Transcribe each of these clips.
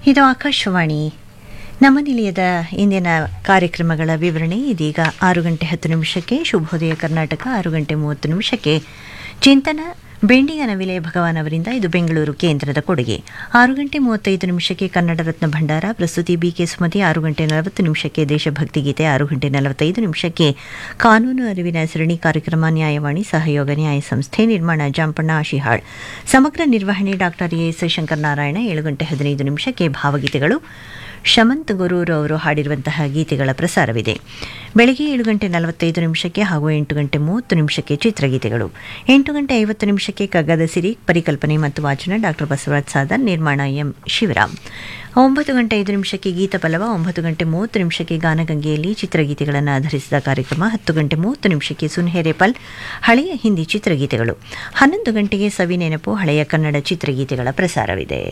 ಇದು ಆಕಾಶವಾಣಿ ನಮ್ಮ ನಿಲಯದ ಇಂದಿನ ಕಾರ್ಯಕ್ರಮಗಳ ವಿವರಣೆ ಇದೀಗ ಆರು ಗಂಟೆ ಹತ್ತು ನಿಮಿಷಕ್ಕೆ ಶುಭೋದಯ ಕರ್ನಾಟಕ ಆರು ಗಂಟೆ ಮೂವತ್ತು ನಿಮಿಷಕ್ಕೆ ಚಿಂತನ ಬೆಂಡಿಗನವಿಲೆ ಭಗವಾನ್ ಅವರಿಂದ ಇದು ಬೆಂಗಳೂರು ಕೇಂದ್ರದ ಕೊಡುಗೆ ಆರು ಗಂಟೆ ಮೂವತ್ತೈದು ನಿಮಿಷಕ್ಕೆ ಕನ್ನಡ ರತ್ನ ಭಂಡಾರ ಪ್ರಸ್ತುತಿ ಬಿಕೆ ಸುಮತಿ ಆರು ಗಂಟೆ ನಲವತ್ತು ನಿಮಿಷಕ್ಕೆ ದೇಶಭಕ್ತಿ ಗೀತೆ ಆರು ಗಂಟೆ ನಲವತ್ತೈದು ನಿಮಿಷಕ್ಕೆ ಕಾನೂನು ಅರಿವಿನ ಸರಣಿ ಕಾರ್ಯಕ್ರಮ ನ್ಯಾಯವಾಣಿ ಸಹಯೋಗ ನ್ಯಾಯ ಸಂಸ್ಥೆ ನಿರ್ಮಾಣ ಜಾಂಪಣ್ಣ ಆಶಿಹಾಳ್ ಸಮಗ್ರ ನಿರ್ವಹಣೆ ಡಾಕ್ಟರ್ ಎಸ್ ಶಂಕರನಾರಾಯಣ ಏಳು ಗಂಟೆ ಹದಿನೈದು ನಿಮಿಷಕ್ಕೆ ಭಾವಗೀತೆಗಳು ಶಮಂತ್ ಗುರೂರು ಅವರು ಹಾಡಿರುವಂತಹ ಗೀತೆಗಳ ಪ್ರಸಾರವಿದೆ ಬೆಳಗ್ಗೆ ಏಳು ಗಂಟೆ ನಲವತ್ತೈದು ನಿಮಿಷಕ್ಕೆ ಹಾಗೂ ಎಂಟು ಗಂಟೆ ಮೂವತ್ತು ನಿಮಿಷಕ್ಕೆ ಚಿತ್ರಗೀತೆಗಳು ಎಂಟು ಗಂಟೆ ಐವತ್ತು ನಿಮಿಷಕ್ಕೆ ಕಗ್ಗದ ಸಿರಿ ಪರಿಕಲ್ಪನೆ ಮತ್ತು ವಾಚನ ಡಾಕ್ಟರ್ ಬಸವರಾಜ್ ಸಾದರ್ ನಿರ್ಮಾಣ ಎಂ ಶಿವರಾಮ್ ಒಂಬತ್ತು ಗಂಟೆ ಐದು ನಿಮಿಷಕ್ಕೆ ಗೀತ ಪಲ್ಲವ ಒಂಬತ್ತು ಗಂಟೆ ಮೂವತ್ತು ನಿಮಿಷಕ್ಕೆ ಗಾನಗಂಗೆಯಲ್ಲಿ ಚಿತ್ರಗೀತೆಗಳನ್ನು ಆಧರಿಸಿದ ಕಾರ್ಯಕ್ರಮ ಹತ್ತು ಗಂಟೆ ಮೂವತ್ತು ನಿಮಿಷಕ್ಕೆ ಸುನ್ಹೇರೇಪಲ್ ಹಳೆಯ ಹಿಂದಿ ಚಿತ್ರಗೀತೆಗಳು ಹನ್ನೊಂದು ಗಂಟೆಗೆ ಸವಿ ನೆನಪು ಹಳೆಯ ಕನ್ನಡ ಚಿತ್ರಗೀತೆಗಳ ಪ್ರಸಾರವಿದೆ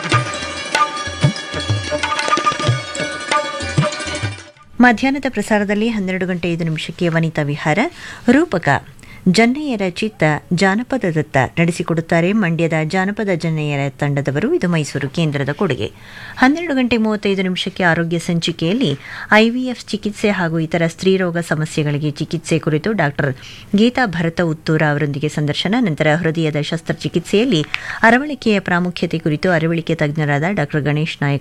ಮಧ್ಯಾಹ್ನದ ಪ್ರಸಾರದಲ್ಲಿ ಹನ್ನೆರಡು ಗಂಟೆ ಐದು ನಿಮಿಷಕ್ಕೆ ವನಿತಾ ವಿಹಾರ ರೂಪಕ ಜನ್ನಯ್ಯರ ಚಿತ್ತ ಜಾನಪದದತ್ತ ನಡೆಸಿಕೊಡುತ್ತಾರೆ ಮಂಡ್ಯದ ಜಾನಪದ ಜನ್ನಯ್ಯರ ತಂಡದವರು ಇದು ಮೈಸೂರು ಕೇಂದ್ರದ ಕೊಡುಗೆ ಹನ್ನೆರಡು ಗಂಟೆ ಮೂವತ್ತೈದು ನಿಮಿಷಕ್ಕೆ ಆರೋಗ್ಯ ಸಂಚಿಕೆಯಲ್ಲಿ ಐವಿಎಫ್ ಚಿಕಿತ್ಸೆ ಹಾಗೂ ಇತರ ಸ್ತ್ರೀರೋಗ ಸಮಸ್ಯೆಗಳಿಗೆ ಚಿಕಿತ್ಸೆ ಕುರಿತು ಡಾಕ್ಟರ್ ಗೀತಾ ಭರತ ಉತ್ತೂರ ಅವರೊಂದಿಗೆ ಸಂದರ್ಶನ ನಂತರ ಹೃದಯದ ಶಸ್ತ್ರಚಿಕಿತ್ಸೆಯಲ್ಲಿ ಅರವಳಿಕೆಯ ಪ್ರಾಮುಖ್ಯತೆ ಕುರಿತು ಅರವಳಿಕೆ ತಜ್ಞರಾದ ಡಾಕ್ಟರ್ ಗಣೇಶ್ ನಾಯಕ್